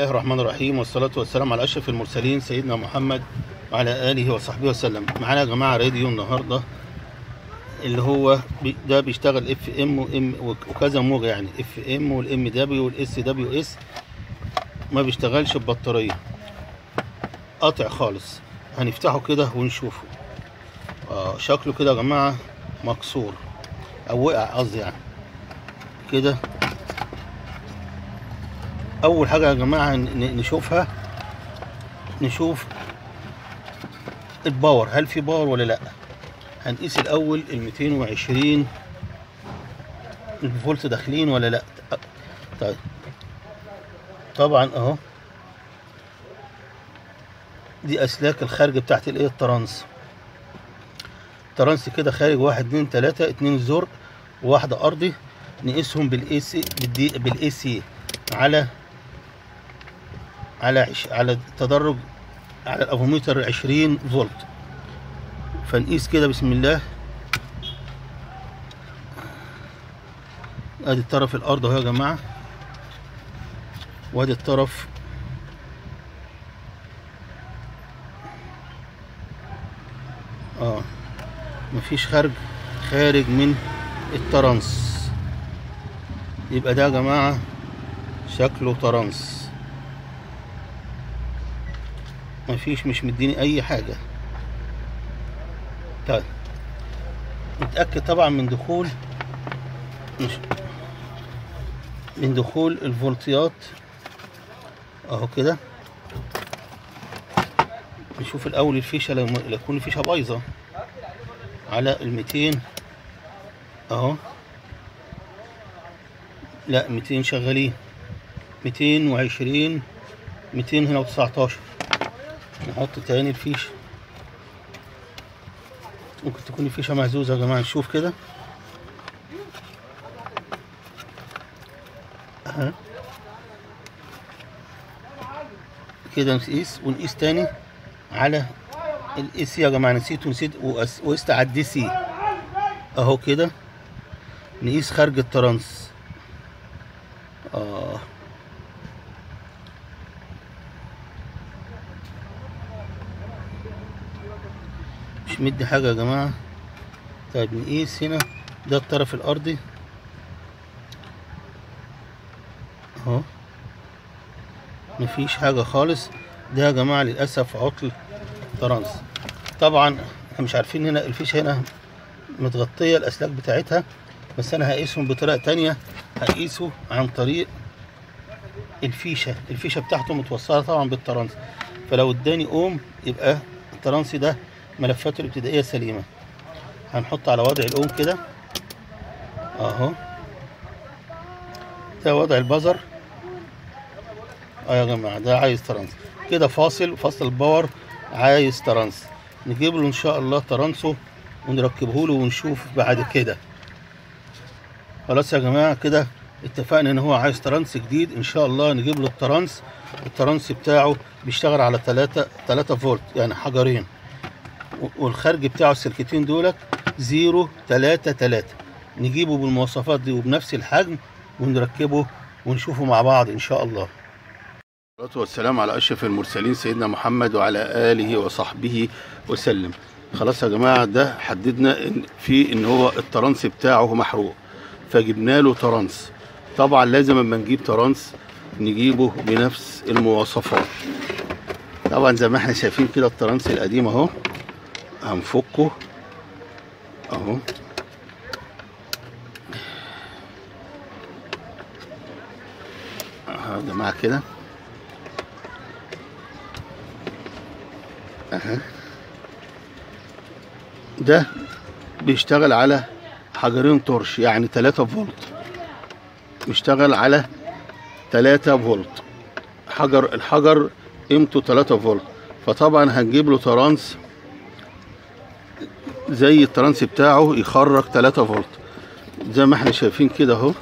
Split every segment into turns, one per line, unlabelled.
الله الرحمن الرحيم والصلاة والسلام على أشرف المرسلين سيدنا محمد وعلى آله وصحبه وسلم معانا يا جماعة راديو النهاردة اللي هو بي- ده بيشتغل اف ام وام وكذا موجة يعني اف ام والام دبليو والاس دبليو اس ما بيشتغلش ببطارية قاطع خالص هنفتحه كده ونشوفه اه شكله كده يا جماعة مكسور او وقع قصدي يعني كده اول حاجه يا جماعه ن- نشوفها نشوف الباور هل في باور ولا لا هنقيس الاول ال 220 الفولت داخلين ولا لا طيب طبعا اهو دي اسلاك الخارج بتاعت الايه الترانس ترانس كده خارج واحد اتنين تلاته اتنين زر وواحده ارضي نقيسهم بالاي سي بالاي سي على على عش... على تدرج على الافوميتر 20 فولت فنقيس كده بسم الله ادي الطرف الارض اهو يا جماعه وادي الطرف اه مفيش خارج خارج من الترانس يبقى ده يا جماعه شكله ترانس مفيش مش مديني اي حاجة طيب نتأكد طبعا من دخول مش من دخول الفولتيات اهو كده نشوف الاول الفيشة لما لو تكون الفيشة بايظة على الميتين اهو لا ميتين شغالين ميتين وعشرين ميتين هنا وتسعتاشر نحط تاني الفيشة ممكن تكون الفيشة مهزوزة يا جماعة نشوف كده اها كده نقيس ونقيس تاني على الاي سي يا جماعة نسيت ونسيت وقس- وقست على الدي سي اهو كده نقيس خارج الترانس اه مش مدي حاجة يا جماعة طيب نقيس هنا ده الطرف الأرضي أهو مفيش حاجة خالص ده يا جماعة للأسف عطل ترانس طبعا احنا مش عارفين هنا الفيشة هنا متغطية الأسلاك بتاعتها بس أنا هقيسهم بطريقة تانية هقيسه عن طريق الفيشة الفيشة بتاعته متوصلة طبعا بالترانس فلو اداني اوم يبقى الترانس ده ملفاته الابتدائية سليمة هنحط على وضع الأم كده أهو ده وضع البزر اه يا جماعة ده عايز ترانس كده فاصل فصل الباور عايز ترانس نجيب له إن شاء الله ترانسه ونركبه له ونشوف بعد كده خلاص يا جماعة كده اتفقنا ان هو عايز ترانس جديد ان شاء الله نجيب له الترانس الترانس بتاعه بيشتغل على 3 3 فولت يعني حجرين والخارج بتاعه السلكتين دولت زيرو تلاتة تلاتة نجيبه بالمواصفات دي وبنفس الحجم ونركبه ونشوفه مع بعض ان شاء الله الصلاة والسلام على أشرف المرسلين سيدنا محمد وعلى آله وصحبه وسلم خلاص يا جماعة ده حددنا إن في إن هو الترانس بتاعه محروق فجبنا له ترانس طبعا لازم اما نجيب ترانس نجيبه بنفس المواصفات طبعا زي ما احنا شايفين كده الترانس القديم اهو هنفكه اهو اهو يا جماعه كده اها ده بيشتغل على حجرين تورش يعني 3 فولت بيشتغل على 3 فولت حجر الحجر قيمته 3 فولت فطبعا هنجيب له ترانس زي الترانس بتاعه يخرج 3 فولت زي ما احنا شايفين كده اهو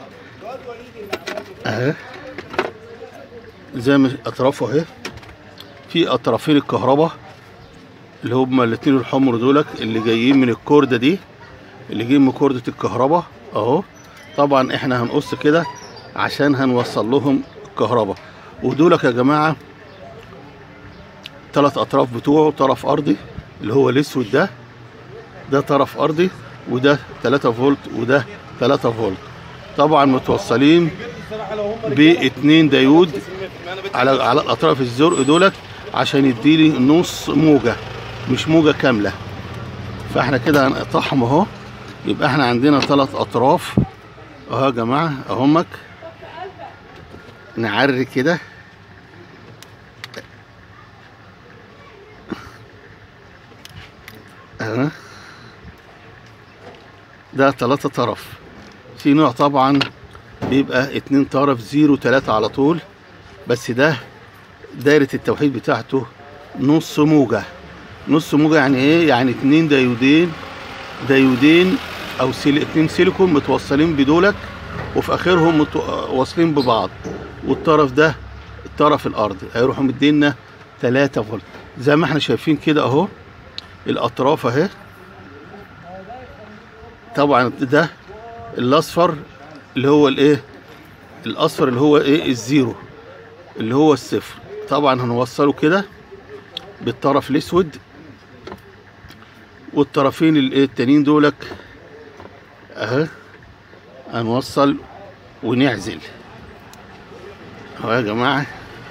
اهي زي ما اطرافه اهي في اطرافين الكهرباء اللي هما الاتنين الحمر دولك اللي جايين من الكوردة دي اللي جايين من كوردة الكهرباء اهو طبعا احنا هنقص كده عشان هنوصل لهم الكهرباء ودولك يا جماعه ثلاث اطراف بتوعه طرف ارضي اللي هو الاسود ده ده طرف ارضي وده 3 فولت وده 3 فولت طبعا متوصلين باتنين ديود على على الاطراف الزرق دولت عشان يديلي نص موجه مش موجه كامله فاحنا كده هنقطعهم اهو يبقى احنا عندنا ثلاث اطراف اهو يا جماعه اهمك نعري كده اهو ده ثلاثة طرف في نوع طبعا بيبقى اتنين طرف زيرو تلاتة على طول بس ده دايرة التوحيد بتاعته نص موجة نص موجة يعني ايه يعني اتنين دايودين دايودين او سيل اتنين سيليكون متوصلين بدولك وفي اخرهم متو... واصلين ببعض والطرف ده الطرف الارضي هيروحوا مدينا 3 فولت زي ما احنا شايفين كده اهو الاطراف اهي طبعا ده الاصفر اللي هو الايه الاصفر اللي هو ايه الزيرو اللي هو الصفر طبعا هنوصله كده بالطرف الاسود والطرفين الايه التانيين دولك اهي هنوصل ونعزل اهو يا جماعه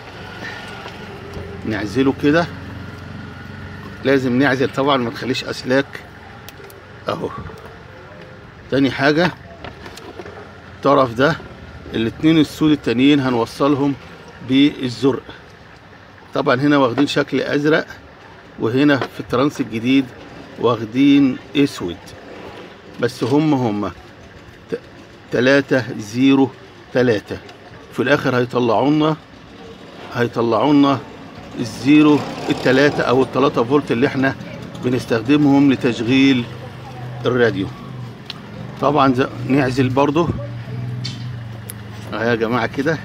نعزله كده لازم نعزل طبعا ما نخليش اسلاك اهو تاني حاجة الطرف ده الاتنين السود التانيين هنوصلهم بالزرق طبعا هنا واخدين شكل ازرق وهنا في الترانس الجديد واخدين اسود بس هم هم ت- تلاتة زيرو تلاتة في الاخر هيطلعونا هيطلعونا الزيرو التلاتة او التلاتة فولت اللي احنا بنستخدمهم لتشغيل الراديو طبعا ز- نعزل برضو اهي يا جماعة كده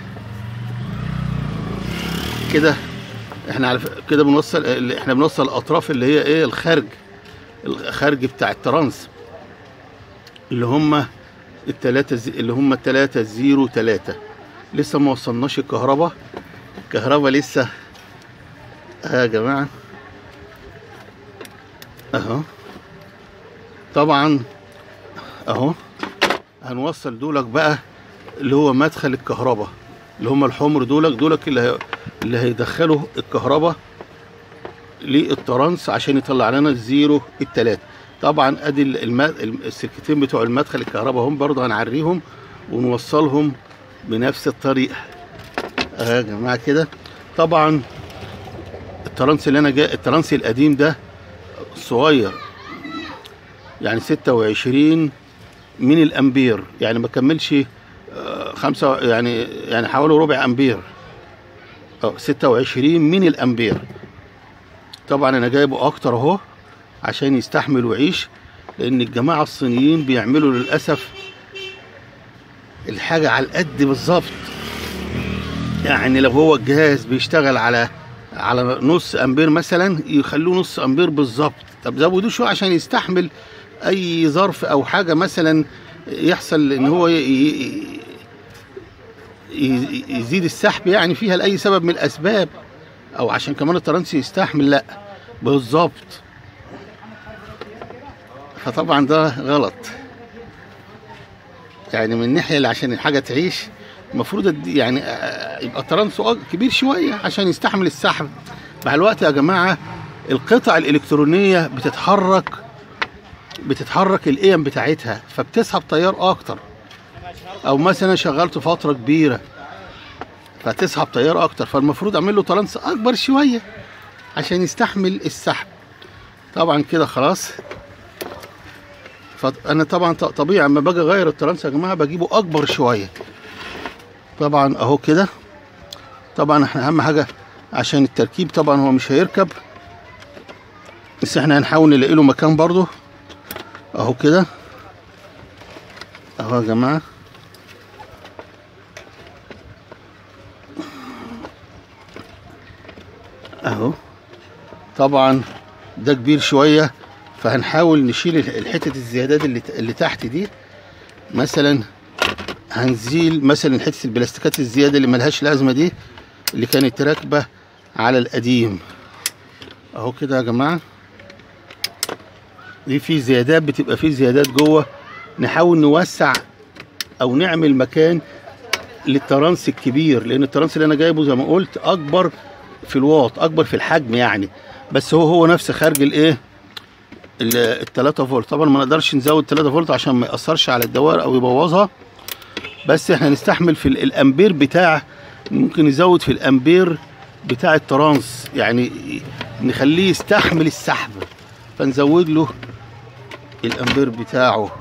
كده احنا على ف- كده بنوصل ال- احنا بنوصل الاطراف اللي هي ايه الخارج الخارج بتاع الترانس اللي هم التلاتة زي اللي هم التلاتة زيرو تلاتة لسه ما وصلناش الكهرباء الكهرباء لسه اهي يا جماعة اهو طبعا اهو هنوصل دولك بقى اللي هو مدخل الكهرباء اللي هم الحمر دولك دولك اللي هي اللي هيدخلوا الكهرباء للترانس عشان يطلع لنا الزيرو التلاتة طبعا ادي الم... السلكتين بتوع المدخل الكهرباء هم برضه هنعريهم ونوصلهم بنفس الطريقة اهي يا جماعة كده طبعا الترانس اللي انا جاي الترانس القديم ده صغير يعني 26 من الامبير يعني ما كملش آه، خمسة يعني يعني حوالي ربع امبير اه 26 من الامبير طبعا انا جايبه اكتر اهو عشان يستحمل ويعيش لان الجماعه الصينيين بيعملوا للاسف الحاجه على القد بالظبط يعني لو هو الجهاز بيشتغل على على نص امبير مثلا يخلوه نص امبير بالظبط طب زودوه شويه عشان يستحمل اي ظرف او حاجه مثلا يحصل ان هو ي- ي- ي- يزيد السحب يعني فيها لاي سبب من الاسباب او عشان كمان الترانس يستحمل لا بالظبط فطبعا ده غلط يعني من الناحيه اللي عشان الحاجه تعيش المفروض الد- يعني آه، يبقى الترانس أج- كبير شويه عشان يستحمل السحب مع الوقت يا جماعه القطع الالكترونيه بتتحرك بتتحرك الايم بتاعتها فبتسحب تيار اكتر او مثلا شغلت فتره كبيره فتسحب تيار اكتر فالمفروض اعمل له ترانس اكبر شويه عشان يستحمل السحب طبعا كده خلاص فانا طبعا ط- طبيعي اما باجي اغير الترانس يا جماعه بجيبه اكبر شويه طبعا اهو كده طبعا احنا اهم حاجه عشان التركيب طبعا هو مش هيركب بس احنا هنحاول نلاقي له مكان برضه اهو كده اهو يا جماعه اهو طبعا ده كبير شويه فهنحاول نشيل الحتة الزيادات اللي اللي تحت دي مثلا هنزيل مثلا حتة البلاستيكات الزيادة اللي ملهاش لازمة دي اللي كانت راكبه على القديم اهو كده يا جماعه دي في زيادات بتبقى في زيادات جوه نحاول نوسع او نعمل مكان للترانس الكبير لان الترانس اللي انا جايبه زي ما قلت اكبر في الواط اكبر في الحجم يعني بس هو هو نفس خارج الايه ال 3 فولت طبعا ما نقدرش نزود 3 فولت عشان ما ياثرش على الدوائر او يبوظها بس احنا نستحمل في ال- الامبير بتاع ممكن نزود في الامبير بتاع الترانس يعني نخليه يستحمل السحب فنزود له الامبير بتاعه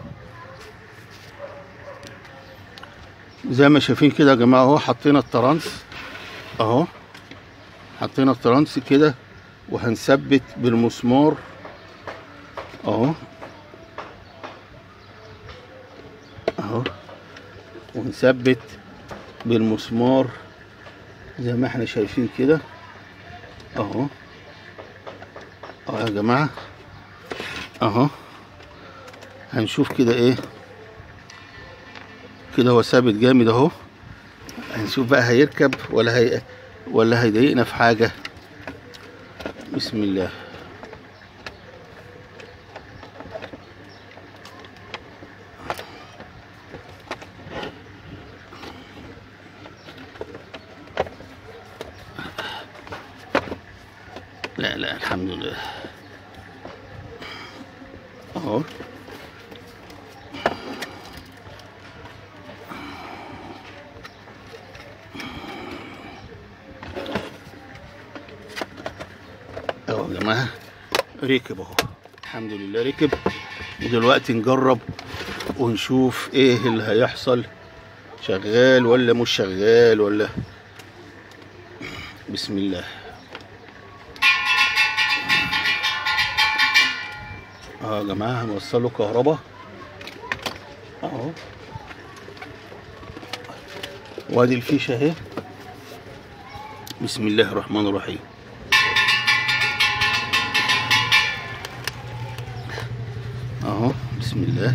زي ما شايفين كده يا جماعه اهو حطينا الترانس اهو حطينا الترانس كده وهنثبت بالمسمار اهو اهو ونثبت بالمسمار زي ما احنا شايفين كده اهو اهو يا جماعه اهو هنشوف كده ايه كده هو ثابت جامد اهو هنشوف بقى هيركب ولا هي ولا هيضايقنا في حاجه بسم الله لا لا الحمد لله اهو اهو يا جماعه ركب اهو الحمد لله ركب ودلوقتي نجرب ونشوف ايه اللي هيحصل شغال ولا مش شغال ولا بسم الله اه يا جماعه هنوصل له كهرباء اهو وادي الفيشه اهي بسم الله الرحمن الرحيم اهو بسم الله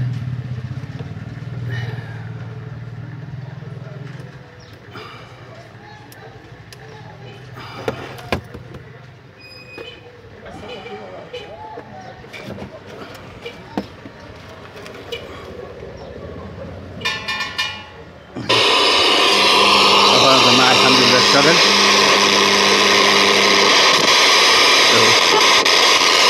طبعا يا جماعه الحمد لله اشتغل اهو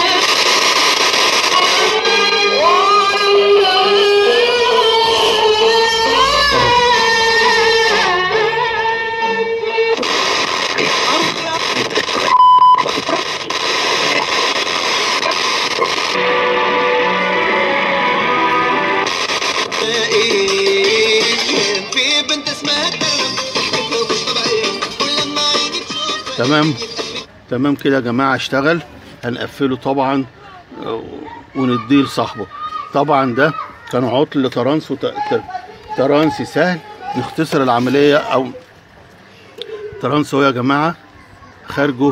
في بنت اسمها الدرب مش طبيعية ولما عيني تشوف
تمام تمام كده يا جماعه اشتغل هنقفله طبعا آه، ونديه لصاحبه طبعا ده كان عطل ترانس وت... ت- ترانس سهل نختصر العمليه او ترانس هو يا جماعه خارجه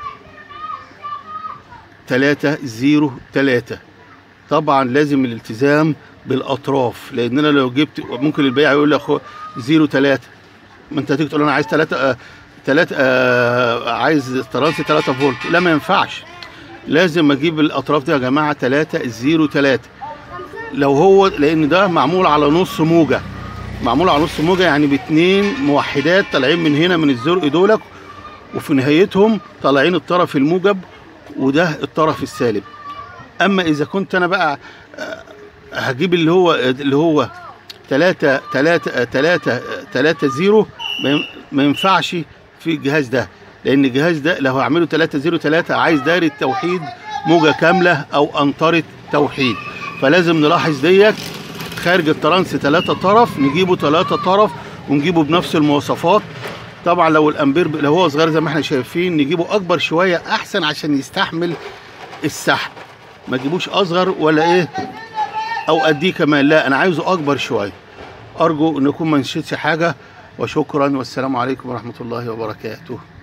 تلاتة زيرو تلاتة طبعا لازم الالتزام بالاطراف لان انا لو جبت ممكن البياع يقول لي اخو زيرو تلاتة ما انت هتيجي تقول انا عايز تلاتة آه تلاتة آه عايز ترانس 3 فولت لا ما ينفعش لازم اجيب الاطراف دي يا جماعه 3 0 3 لو هو لان ده معمول على نص موجه معمول على نص موجه يعني باتنين موحدات طالعين من هنا من الزرق دولك وفي نهايتهم طالعين الطرف الموجب وده الطرف السالب اما اذا كنت انا بقى آه، هجيب اللي هو اللي هو 3 3 3 3 0 ما ينفعش في الجهاز ده لان الجهاز ده لو هعمله 3 0 3 عايز دايره توحيد موجه كامله او انطره توحيد فلازم نلاحظ ديت خارج الترانس 3 طرف نجيبه 3 طرف ونجيبه بنفس المواصفات طبعا لو الامبير ب- لو هو صغير زي ما احنا شايفين نجيبه اكبر شويه احسن عشان يستحمل السحب ما تجيبوش اصغر ولا ايه او قديه كمان لا انا عايزه اكبر شويه ارجو ان اكون ما نسيتش حاجه وشكرا والسلام عليكم ورحمه الله وبركاته